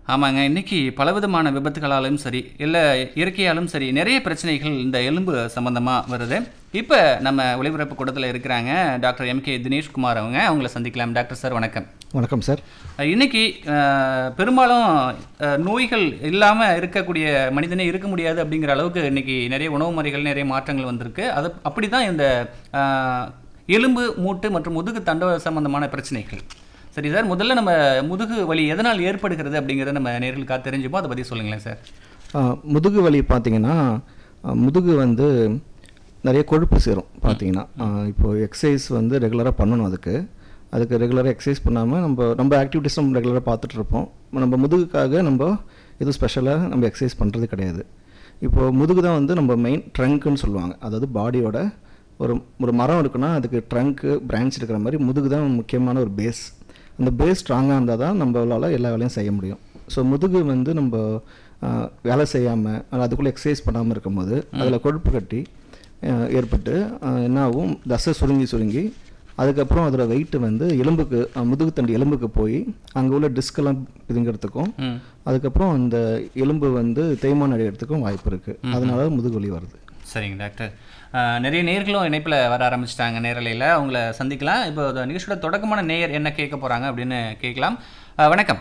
ஆமாங்க இன்னைக்கு பலவிதமான விபத்துகளாலும் சரி இல்லை இயற்கையாலும் சரி நிறைய பிரச்சனைகள் இந்த எலும்பு சம்பந்தமாக வருது இப்போ நம்ம ஒளிபரப்பு கூடத்தில் இருக்கிறாங்க டாக்டர் எம் கே தினேஷ்குமார் அவங்க அவங்கள சந்திக்கலாம் டாக்டர் சார் வணக்கம் வணக்கம் சார் அஹ், இன்னைக்கு அஹ், பெரும்பாலும் அஹ், நோய்கள் இல்லாமல் இருக்கக்கூடிய மனிதனே இருக்க முடியாது அப்படிங்கிற அளவுக்கு இன்னைக்கு நிறைய உணவு முறைகள் நிறைய மாற்றங்கள் வந்திருக்கு அது அப்படி தான் இந்த அஹ், எலும்பு மூட்டு மற்றும் முதுகு தண்டவ சம்பந்தமான பிரச்சனைகள் சரி சார் முதல்ல நம்ம முதுகு வலி எதனால் ஏற்படுகிறது அப்படிங்கிறத நம்ம நேர்களுக்காக தெரிஞ்சுப்போம் அதை பற்றி சொல்லுங்களேன் சார் ஆ, முதுகு வலி பார்த்தீங்கன்னா ஆ, முதுகு வந்து நிறைய கொழுப்பு சேரும் பார்த்தீங்கன்னா ஆ, இப்போ எக்ஸசைஸ் வந்து ரெகுலராக பண்ணணும் அதுக்கு அதுக்கு ரெகுலராக எக்ஸசைஸ் பண்ணாமல் நம்ம நம்ம ஆக்டிவிட்டீஸ் நம்ம ரெகுலராக பார்த்துட்டு இருப்போம் நம்ம முதுகுக்காக நம்ம எதுவும் ஸ்பெஷலாக நம்ம எக்ஸசைஸ் பண்ணுறது கிடையாது இப்போது முதுகு தான் வந்து நம்ம மெயின் ட்ரங்க்குன்னு சொல்லுவாங்க அதாவது பாடியோட ஒரு ஒரு மரம் இருக்குன்னா அதுக்கு ட்ரங்க்கு பிரான்ச் இருக்கிற மாதிரி முதுகு தான் முக்கியமான ஒரு பேஸ் அந்த பேஸ் ஸ்ட்ராங்காக இருந்தால் தான் நம்மளால எல்லா வேலையும் செய்ய முடியும் ஸோ முதுகு வந்து நம்ம ஆஹ், வேலை செய்யாமல் அதுக்குள்ளே எக்ஸசைஸ் பண்ணாமல் இருக்கும்போது அதில் கொழுப்பு கட்டி ஆஹ், ஏற்பட்டு ஆஹ், என்ன ஆகும் தசை சுருங்கி சுருங்கி அதுக்கப்புறம் அதோட வெயிட் வந்து எலும்புக்கு ஆஹ், முதுகுத்தண்டு எலும்புக்கு போய் அங்கே உள்ள டிஸ்கெல்லாம் பிதுங்கிறதுக்கும் ம் அதுக்கப்புறம் அந்த எலும்பு வந்து தேய்மானம் அடைகிறதுக்கும் வாய்ப்பு இருக்குது அதனால முதுகு வலி வருது சரிங்க டாக்டர் அஹ், நிறைய நேர்களும் இணைப்பில் வர ஆரம்பிச்சிட்டாங்க நேரலையில் அவங்கள சந்திக்கலாம் இப்போ இந்த நிகழ்ச்சியோட தொடக்கமான நேயர் என்ன கேட்க போகிறாங்க அப்படின்னு கேட்கலாம் அஹ், வணக்கம்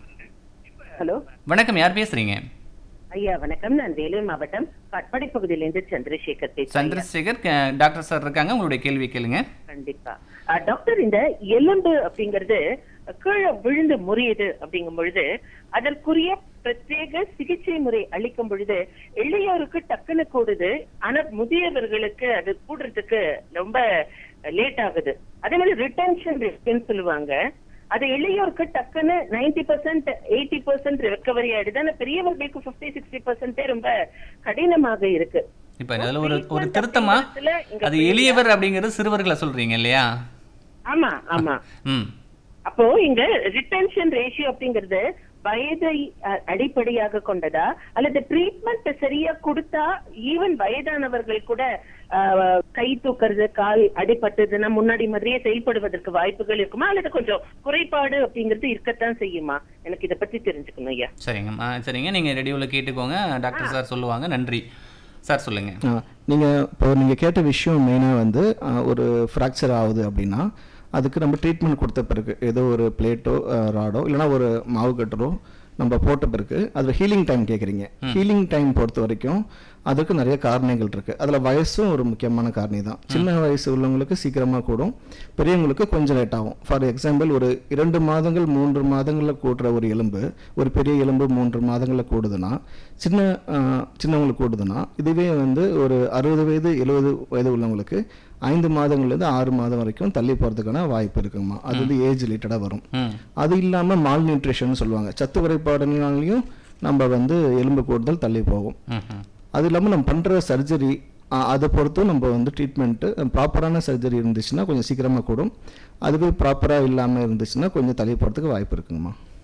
ஹலோ வணக்கம் யார் பேசுகிறீங்க ஐயா வணக்கம் நான் வேலூர் மாவட்டம் கட்பாடி பகுதியிலிருந்து சந்திரசேகர் பேசுறேன் சந்திரசேகர் க- டாக்டர் சார் இருக்காங்க உங்களுடைய கேள்வி கேளுங்க கண்டிப்பா அஹ், டாக்டர் இந்த எலும்பு அப்படிங்கிறது கீழே விழுந்து முறியுது அப்படிங்கும் பொழுது அதற்குரிய பிரத்யேக சிகிச்சை முறை அளிக்கும் பொழுது இளையோருக்கு டக்குன்னு கூடுது ஆனா முதியவர்களுக்கு அது கூடுறதுக்கு ரொம்ப லேட் ஆகுது அதே மாதிரி ரிட்டன்ஷன் ரேட்னு சொல்லுவாங்க அது இளையோருக்கு டக்குன்னு ninety percent eighty percent recovery ஆயிடுது ஆனா பெரியவர்களுக்கு பிப்டி சிக்ஸ்டி பர்சன்டே ரொம்ப கடினமாக இருக்கு இப்போ அதில் ஒரு ஒரு திருத்தமா அது எளியவர் அப்படிங்கிறது சிறுவர்களை சொல்கிறீங்க இல்லையா ஆமா ஆமா ம் அப்போ இங்க ரிட்டன்ஷன் ரேஷியோ அப்படிங்கிறது வயதை அ- அடிப்படையாக கொண்டதா அல்லது ட்ரீட்மெண்ட் சரியா கொடுத்தா ஈவன் வயதானவர்கள் கூட அ, கை தூக்குறது கால் அடிபட்டதுன்னா முன்னாடி மாதிரியே செயல்படுவதற்கு வாய்ப்புகள் இருக்குமா அல்லது கொஞ்சம் குறைபாடு அப்படிங்கிறது இருக்கத்தான் செய்யுமா எனக்கு இத பத்தி தெரிஞ்சுக்கணும் ஐயா சரிங்கம்மா சரிங்க நீங்கள் ரெடியோவில் கேட்டுக்கோங்க டாக்டர் சார் சொல்லுவாங்க நன்றி சார் சொல்லுங்கள் நீங்கள் இப்போ நீங்கள் கேட்ட விஷயம் மெயினாக வந்து ஆ, ஒரு ஃப்ராக்சர் ஆகுது அப்படின்னா அதுக்கு நம்ம ட்ரீட்மெண்ட் கொடுத்த பிறகு ஏதோ ஒரு பிளேட்டோ ராடோ இல்லைனா ஒரு மாவு கட்டரோ நம்ம போட்ட பிறகு அதில் ஹீலிங் டைம் கேட்குறீங்க ஹீலிங் டைம் பொறுத்த வரைக்கும் அதுக்கு நிறைய காரணிகள் இருக்குது அதில் வயசும் ஒரு முக்கியமான காரணி தான் சின்ன வயசு உள்ளவங்களுக்கு சீக்கிரமாக கூடும் பெரியவங்களுக்கு கொஞ்சம் லேட் ஆகும் ஃபார் எக்ஸாம்பிள் ஒரு இரண்டு மாதங்கள் மூன்று மாதங்களில் கூடுற ஒரு எலும்பு ஒரு பெரிய எலும்பு மூன்று மாதங்களில் கூடுதுன்னா சின்ன ஆஹ், சின்னவங்களுக்கு கூடுதுன்னா இதுவே வந்து ஒரு அறுபது வயது எழுபது வயது உள்ளவங்களுக்கு ஐந்து மாதங்கள்லேருந்து ஆறு மாதம் வரைக்கும் தள்ளி போகிறதுக்கான வாய்ப்பு இருக்குங்கம்மா அது வந்து ஏஜ் ரிலேட்டடாக வரும் ம் அது இல்லாமல் மால் நியூட்ரிஷன் சொல்லுவாங்க சத்து குறைபாடுனாலையும் நம்ம வந்து எலும்பு கூடுதல் தள்ளி போகும் ம் ம் அது இல்லாமல் நம்ம பண்ணுற சர்ஜரி அதை பொறுத்தும் நம்ம வந்து ட்ரீட்மெண்ட்டு ப்ராப்பரான சர்ஜரி இருந்துச்சுன்னா கொஞ்சம் சீக்கிரமாக கூடும் அதுவே ப்ராப்பராக இல்லாமல் இருந்துச்சுன்னா கொஞ்சம் தள்ளி போகிறதுக்கு வாய்ப்பு இருக்குங்கம்மா